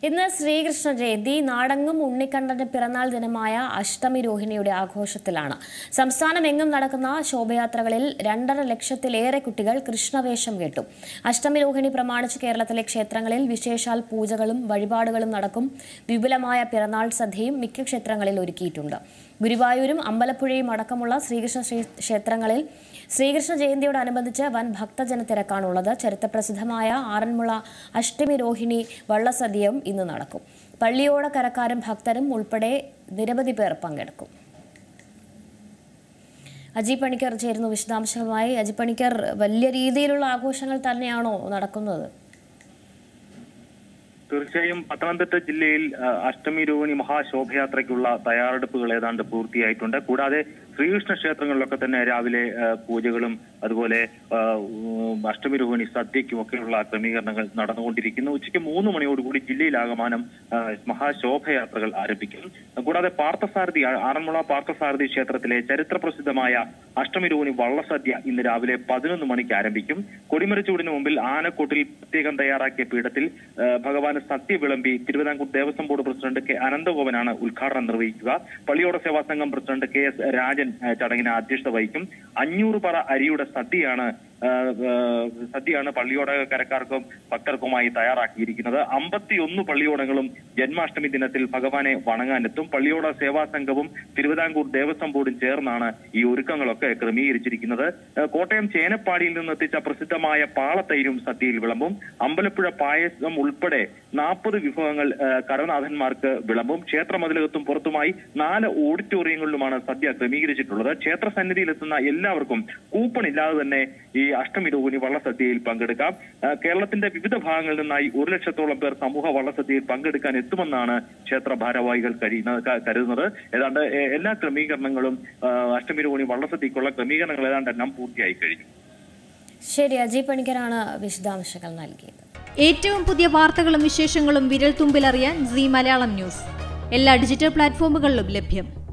ഇന്ന് ശ്രീകൃഷ്ണ ജയന്തി നാടെങ്ങും ഉണ്ണിക്കണ്ണന്റെ പിറന്നാൾ ദിനമായ അഷ്ടമി രോഹിണിയുടെ ആഘോഷത്തിലാണ് സംസ്ഥാനമെങ്ങും നടക്കുന്ന ശോഭയാത്രകളിൽ രണ്ടര ലക്ഷത്തിലേറെ കുട്ടികൾ കൃഷ്ണവേഷം കെട്ടു അഷ്ടമി രോഹിണി പ്രമാണിച്ച് കേരളത്തിലെ ക്ഷേത്രങ്ങളിൽ വിശേഷാൽ പൂജകളും വഴിപാടുകളും നടക്കും വിപുലമായ പിറന്നാൾ സദ്യയും മിക്ക ക്ഷേത്രങ്ങളിൽ ഒരുക്കിയിട്ടുണ്ട് ഗുരുവായൂരും അമ്പലപ്പുഴയും അടക്കമുള്ള ശ്രീകൃഷ്ണ ക്ഷേ- ക്ഷേത്രങ്ങളിൽ ശ്രീകൃഷ്ണ ജയന്തിയോടനുബന്ധിച്ച് വൻ ഭക്തജന തിരക്കാണുള്ളത് ചരിത്രപ്രസിദ്ധമായ ആറന്മുള അഷ്ടമി രോഹിണി വള്ളസദ്യയും ഇന്ന് നടക്കും പള്ളിയോട കരക്കാരും ഭക്തരും ഉൾപ്പെടെ നിരവധി പേർ പങ്കെടുക്കും അജി പണിക്കർ ചേരുന്നു വിശദാംശങ്ങളുമായി അജി പണിക്കർ വലിയ രീതിയിലുള്ള ആഘോഷങ്ങൾ തന്നെയാണോ നടക്കുന്നത് തീർച്ചയായും പത്തനംതിട്ട ജില്ലയിൽ ആ, അഷ്ടമി രോഹിണി മഹാശോഭയാത്രയ്ക്കുള്ള തയ്യാറെടുപ്പുകൾ ഏതാണ്ട് പൂർത്തിയായിട്ടുണ്ട് കൂടാതെ ശ്രീകൃഷ്ണ ക്ഷേത്രങ്ങളിലൊക്കെ തന്നെ രാവിലെ ആ, പൂജകളും അതുപോലെ ആ, ഉം, അഷ്ടമി രോഹിണി സദ്യയ്ക്കും ഒക്കെയുള്ള ക്രമീകരണങ്ങൾ നടന്നുകൊണ്ടിരിക്കുന്നു ഉച്ചയ്ക്ക് മൂന്ന് മണിയോടുകൂടി ജില്ലയിലാകമാനം ആ, മഹാശോഭയാത്രകൾ ആരംഭിക്കും കൂടാതെ പാർത്ഥസാരഥി ആ- ആറന്മുള പാർത്ഥസാരഥി ക്ഷേത്രത്തിലെ ചരിത്രപ്രസിദ്ധമായ അഷ്ടമി രോഹിണി വള്ളസദ്യ ഇന്ന് രാവിലെ പതിനൊന്ന് മണിക്ക് ആരംഭിക്കും കൊടിമരച്ചൂടിന് മുമ്പിൽ ആനക്കോട്ടിൽ പ്രത്യേകം തയ്യാറാക്കിയ പീഠത്തിൽ ആ, ഭഗവാന് സദ്യ വിളമ്പി Thiruvithamkoor Devaswom board president K അനന്തഗോപനാണ് ഉദ്ഘാടനം നിർവഹിക്കുക പള്ളിയോട സേവാ സംഘം പ്രസിഡന്റ് കെ എസ് രാജൻ ആ, ചടങ്ങിന് അധ്യക്ഷത വഹിക്കും അഞ്ഞൂറ് പറ അരിയുടെ സദ്യയാണ് ആ, ആ, സദ്യയാണ് പള്ളിയോട കരക്കാർക്കും ഭക്തർക്കുമായി തയ്യാറാക്കിയിരിക്കുന്നത് അമ്പത്തിയൊന്ന് പള്ളിയോടങ്ങളും ജന്മാഷ്ടമി ദിനത്തിൽ ഭഗവാനെ വണങ്ങാനെത്തും പള്ളിയോട സേവാ സംഘവും തിരുവിതാംകൂർ ദേവസ്വം ബോർഡും ചേർന്നാണ് ഈ ഒരുക്കങ്ങളൊക്കെ ക്രമീകരിച്ചിരിക്കുന്നത് ആ, കോട്ടയം ചേനപ്പാടിയിൽ നിന്ന് എത്തിച്ച പ്രസിദ്ധമായ പാളത്തൈരും സദ്യയിൽ വിളമ്പും അമ്പലപ്പുഴ പായസം ഉൾപ്പെടെ നാൽപ്പത് വിഭവങ്ങൾ ആ, കരനാഥന്മാർക്ക് വിളമ്പും ക്ഷേത്രമതിലകത്തും പുറത്തുമായി നാല് ഓഡിറ്റോറിയങ്ങളിലുമാണ് സദ്യ ക്രമീകരിച്ചിട്ടുള്ളത് ക്ഷേത്ര സന്നിധിയിലെത്തുന്ന എല്ലാവർക്കും കൂപ്പൺ ഇല്ലാതെ തന്നെ ഈ അഷ്ടമി രോഹിണി വള്ളസദ്യയിൽ പങ്കെടുക്കാം ആ, കേരളത്തിന്റെ വിവിധ ഭാഗങ്ങളിൽ നിന്നായി ഒരു ലക്ഷത്തോളം പേർ സമൂഹ വള്ളസദ്യയിൽ പങ്കെടുക്കാൻ എത്തുമെന്നാണ് ക്ഷേത്ര ഭാരവാഹികൾ കഴിയുന്നത് ക- കരുതുന്നത് ഏതാണ്ട് എ- എല്ലാ ക്രമീകരണങ്ങളും ആ, അഷ്ടമി രോഹിണി വള്ളസദ്യക്കുള്ള ക്രമീകരണങ്ങൾ ഏതാണ്ട് എല്ലാം പൂർത്തിയായി കഴിഞ്ഞു ശരി അജി പണിക്കരാണ് വിശദാംശങ്ങൾ നൽകിയത് ഏറ്റവും പുതിയ വാർത്തകളും വിശേഷങ്ങളും വിരൽ തുമ്പിലറിയാൻ സി മലയാളം ന്യൂസ് എല്ലാ ഡിജിറ്റൽ പ്ലാറ്റ്ഫോമുകളിലും ലഭ്യം